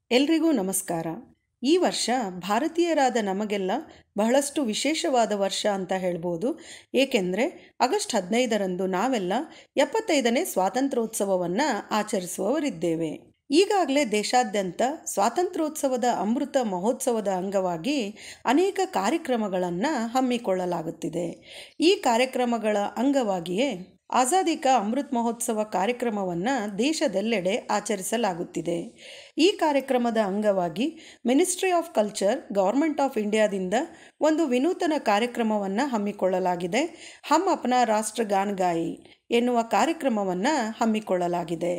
ಎಲ್ರಿಗೂ ನಮಸ್ಕಾರ ಈ ವರ್ಷ ಭಾರತೀಯರಾದ ನಮಗೆಲ್ಲ ಬಹಳಷ್ಟು ವಿಶೇಷವಾದ ವರ್ಷ ಅಂತ ಹೇಳ್ಬೋದು ಏಕೆಂದರೆ ಆಗಸ್ಟ್ ಹದಿನೈದರಂದು ನಾವೆಲ್ಲ ಎಪ್ಪತ್ತೈದನೇ ಸ್ವಾತಂತ್ರ್ಯೋತ್ಸವವನ್ನು ಆಚರಿಸುವವರಿದ್ದೇವೆ ಈಗಾಗಲೇ ದೇಶಾದ್ಯಂತ ಸ್ವಾತಂತ್ರ್ಯೋತ್ಸವದ ಅಮೃತ ಮಹೋತ್ಸವದ ಅಂಗವಾಗಿ ಅನೇಕ ಕಾರ್ಯಕ್ರಮಗಳನ್ನು ಹಮ್ಮಿಕೊಳ್ಳಲಾಗುತ್ತಿದೆ ಈ ಕಾರ್ಯಕ್ರಮಗಳ ಅಂಗವಾಗಿಯೇ ಆಜಾದಿ ಕಾ ಅಮೃತ್ ಮಹೋತ್ಸವ ಕಾರ್ಯಕ್ರಮವನ್ನು ದೇಶದೆಲ್ಲೆಡೆ ಆಚರಿಸಲಾಗುತ್ತಿದೆ ಈ ಕಾರ್ಯಕ್ರಮದ ಅಂಗವಾಗಿ ministry of culture government of ಇಂಡಿಯಾದಿಂದ ಒಂದು ವಿನೂತನ ಕಾರ್ಯಕ್ರಮವನ್ನು ಹಮ್ಮಿಕೊಳ್ಳಲಾಗಿದೆ ಹಮ್ ಅಪ್ನಾ ರಾಷ್ಟ್ರ ಗಾನ್ ಗಾಯಿ ಎನ್ನುವ ಕಾರ್ಯಕ್ರಮವನ್ನು ಹಮ್ಮಿಕೊಳ್ಳಲಾಗಿದೆ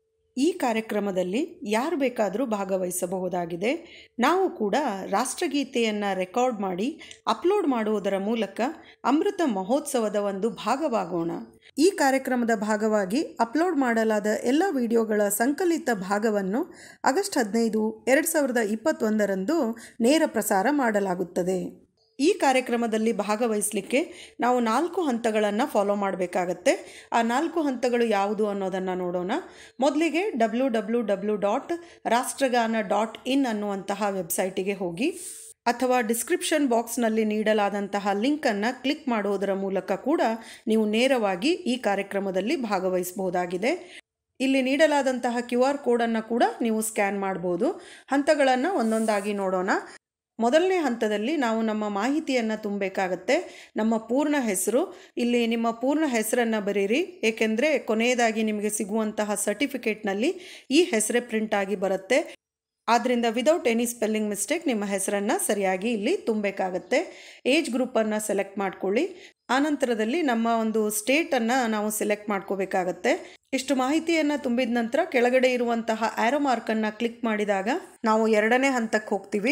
ಈ ಕಾರ್ಯಕ್ರಮದಲ್ಲಿ ಯಾರು ಬೇಕಾದರೂ ಭಾಗವಹಿಸಬಹುದಾಗಿದೆ ನಾವು ಕೂಡ ರಾಷ್ಟ್ರಗೀತೆಯನ್ನು ರೆಕಾರ್ಡ್ ಮಾಡಿ ಅಪ್ಲೋಡ್ ಮಾಡುವುದರ ಮೂಲಕ ಅಮೃತ ಮಹೋತ್ಸವದ ಒಂದು ಭಾಗವಾಗೋಣ ಈ ಕಾರ್ಯಕ್ರಮದ ಭಾಗವಾಗಿ ಅಪ್ಲೋಡ್ ಮಾಡಲಾದ ಎಲ್ಲ ವಿಡಿಯೋಗಳ ಸಂಕಲಿತ ಭಾಗವನ್ನು ಆಗಸ್ಟ್ ಹದಿನೈದು ಎರಡು ಸಾವಿರದ ಇಪ್ಪತ್ತೊಂದರಂದು ನೇರ ಪ್ರಸಾರ ಮಾಡಲಾಗುತ್ತದೆ ಈ ಕಾರ್ಯಕ್ರಮದಲ್ಲಿ ಭಾಗವಹಿಸಲಿಕ್ಕೆ ನಾವು ನಾಲ್ಕು ಹಂತಗಳನ್ನು ಫಾಲೋ ಮಾಡಬೇಕಾಗತ್ತೆ ಆ ನಾಲ್ಕು ಹಂತಗಳು ಯಾವುದು ಅನ್ನೋದನ್ನು ನೋಡೋಣ ಮೊದಲಿಗೆ W W W dot Rashtragaan dot in ಅನ್ನುವಂತಹ ವೆಬ್ಸೈಟಿಗೆ ಹೋಗಿ ಅಥವಾ ಡಿಸ್ಕ್ರಿಪ್ಷನ್ ಬಾಕ್ಸ್ನಲ್ಲಿ ನೀಡಲಾದಂತಹ ಲಿಂಕನ್ನು ಕ್ಲಿಕ್ ಮಾಡುವುದರ ಮೂಲಕ ಕೂಡ ನೀವು ನೇರವಾಗಿ ಈ ಕಾರ್ಯಕ್ರಮದಲ್ಲಿ ಭಾಗವಹಿಸಬಹುದಾಗಿದೆ ಇಲ್ಲಿ ನೀಡಲಾದಂತಹ ಕ್ಯೂ ಆರ್ ಕೋಡನ್ನು ಕೂಡ ನೀವು ಸ್ಕ್ಯಾನ್ ಮಾಡ್ಬೋದು ಹಂತಗಳನ್ನು ಒಂದೊಂದಾಗಿ ನೋಡೋಣ ಮೊದಲನೇ ಹಂತದಲ್ಲಿ ನಾವು ನಮ್ಮ ಮಾಹಿತಿಯನ್ನು ತುಂಬಬೇಕಾಗತ್ತೆ ನಮ್ಮ ಪೂರ್ಣ ಹೆಸರು ಇಲ್ಲಿ ನಿಮ್ಮ ಪೂರ್ಣ ಹೆಸರನ್ನು ಬರೀರಿ ಏಕೆಂದರೆ ಕೊನೆಯದಾಗಿ ನಿಮಗೆ ಸಿಗುವಂತಹ ಸರ್ಟಿಫಿಕೇಟ್ನಲ್ಲಿ ಈ ಹೆಸರೇ ಪ್ರಿಂಟ್ ಆಗಿ ಬರುತ್ತೆ ಆದ್ದರಿಂದ ವಿದೌಟ್ ಎನಿ ಸ್ಪೆಲ್ಲಿಂಗ್ ಮಿಸ್ಟೇಕ್ ನಿಮ್ಮ ಹೆಸರನ್ನು ಸರಿಯಾಗಿ ಇಲ್ಲಿ ತುಂಬಬೇಕಾಗತ್ತೆ ಏಜ್ ಗ್ರೂಪನ್ನು ಸೆಲೆಕ್ಟ್ ಮಾಡ್ಕೊಳ್ಳಿ ಆನಂತರದಲ್ಲಿ ನಮ್ಮ ಒಂದು ಸ್ಟೇಟನ್ನು ನಾವು ಸೆಲೆಕ್ಟ್ ಮಾಡ್ಕೋಬೇಕಾಗತ್ತೆ ಇಷ್ಟು ಮಾಹಿತಿಯನ್ನು ತುಂಬಿದ ನಂತರ ಕೆಳಗಡೆ ಇರುವಂತಹ ಆ್ಯರೋ ಮಾರ್ಕನ್ನು ಕ್ಲಿಕ್ ಮಾಡಿದಾಗ ನಾವು ಎರಡನೇ ಹಂತಕ್ಕೆ ಹೋಗ್ತೀವಿ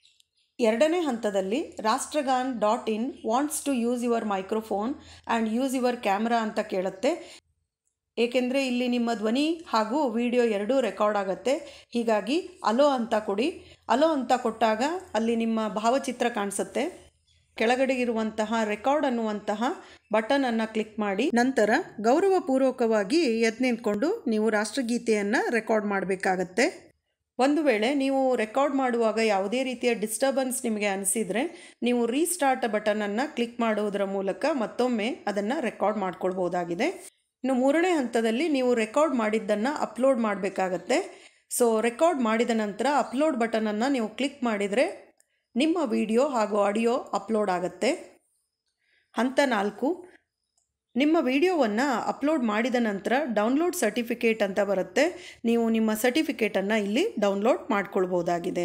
ಎರಡನೇ ಹಂತದಲ್ಲಿ Rashtragaan dot in wants to use your microphone and use your camera ಅಂತ ಕೇಳುತ್ತೆ ಏಕೆಂದರೆ ಇಲ್ಲಿ ನಿಮ್ಮ ಧ್ವನಿ ಹಾಗೂ ವಿಡಿಯೋ ಎರಡೂ ರೆಕಾರ್ಡ್ ಆಗುತ್ತೆ ಹೀಗಾಗಿ ಅಲೋ ಅಂತ ಕೊಡಿ ಅಲೋ ಅಂತ ಕೊಟ್ಟಾಗ ಅಲ್ಲಿ ನಿಮ್ಮ ಭಾವಚಿತ್ರ ಕಾಣಿಸುತ್ತೆ ಕೆಳಗಡೆ ಇರುವಂತಹ ರೆಕಾರ್ಡ್ ಅನ್ನುವಂತಹ ಬಟನನ್ನು ಕ್ಲಿಕ್ ಮಾಡಿ ನಂತರ ಗೌರವಪೂರ್ವಕವಾಗಿ ಎದ್ದು ನಿಂತ್ಕೊಂಡು ನೀವು ರಾಷ್ಟ್ರಗೀತೆಯನ್ನು ರೆಕಾರ್ಡ್ ಮಾಡಬೇಕಾಗತ್ತೆ ಒಂದು ವೇಳೆ ನೀವು ರೆಕಾರ್ಡ್ ಮಾಡುವಾಗ ಯಾವುದೇ ರೀತಿಯ ಡಿಸ್ಟರ್ಬೆನ್ಸ್ ನಿಮಗೆ ಅನಿಸಿದರೆ ನೀವು ರೀಸ್ಟಾರ್ಟ್ ಬಟನನ್ನು ಕ್ಲಿಕ್ ಮಾಡುವುದರ ಮೂಲಕ ಮತ್ತೊಮ್ಮೆ ಅದನ್ನು ರೆಕಾರ್ಡ್ ಮಾಡ್ಕೊಳ್ಬೋದಾಗಿದೆ ಇನ್ನು ಮೂರನೇ ಹಂತದಲ್ಲಿ ನೀವು ರೆಕಾರ್ಡ್ ಮಾಡಿದ್ದನ್ನು ಅಪ್ಲೋಡ್ ಮಾಡಬೇಕಾಗತ್ತೆ ಸೊ ರೆಕಾರ್ಡ್ ಮಾಡಿದ ನಂತರ ಅಪ್ಲೋಡ್ ಬಟನನ್ನು ನೀವು ಕ್ಲಿಕ್ ಮಾಡಿದರೆ ನಿಮ್ಮ ವಿಡಿಯೋ ಹಾಗೂ ಆಡಿಯೋ ಅಪ್ಲೋಡ್ ಆಗುತ್ತೆ ಹಂತ ನಾಲ್ಕು ನಿಮ್ಮ ವಿಡಿಯೋವನ್ನು ಅಪ್ಲೋಡ್ ಮಾಡಿದ ನಂತರ ಡೌನ್ಲೋಡ್ ಸರ್ಟಿಫಿಕೇಟ್ ಅಂತ ಬರುತ್ತೆ ನೀವು ನಿಮ್ಮ ಸರ್ಟಿಫಿಕೇಟನ್ನು ಇಲ್ಲಿ ಡೌನ್ಲೋಡ್ ಮಾಡ್ಕೊಳ್ಬೋದಾಗಿದೆ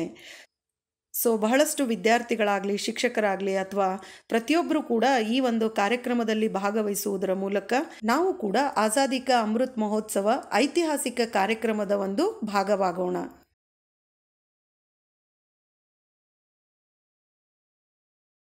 ಸೊ ಬಹಳಷ್ಟು ವಿದ್ಯಾರ್ಥಿಗಳಾಗಲಿ ಶಿಕ್ಷಕರಾಗಲಿ ಅಥವಾ ಪ್ರತಿಯೊಬ್ಬರು ಕೂಡ ಈ ಒಂದು ಕಾರ್ಯಕ್ರಮದಲ್ಲಿ ಭಾಗವಹಿಸುವುದರ ಮೂಲಕ ನಾವು ಕೂಡ ಆಜಾದಿ ಕಾ ಅಮೃತ್ ಮಹೋತ್ಸವ ಐತಿಹಾಸಿಕ ಕಾರ್ಯಕ್ರಮದ ಒಂದು ಭಾಗವಾಗೋಣ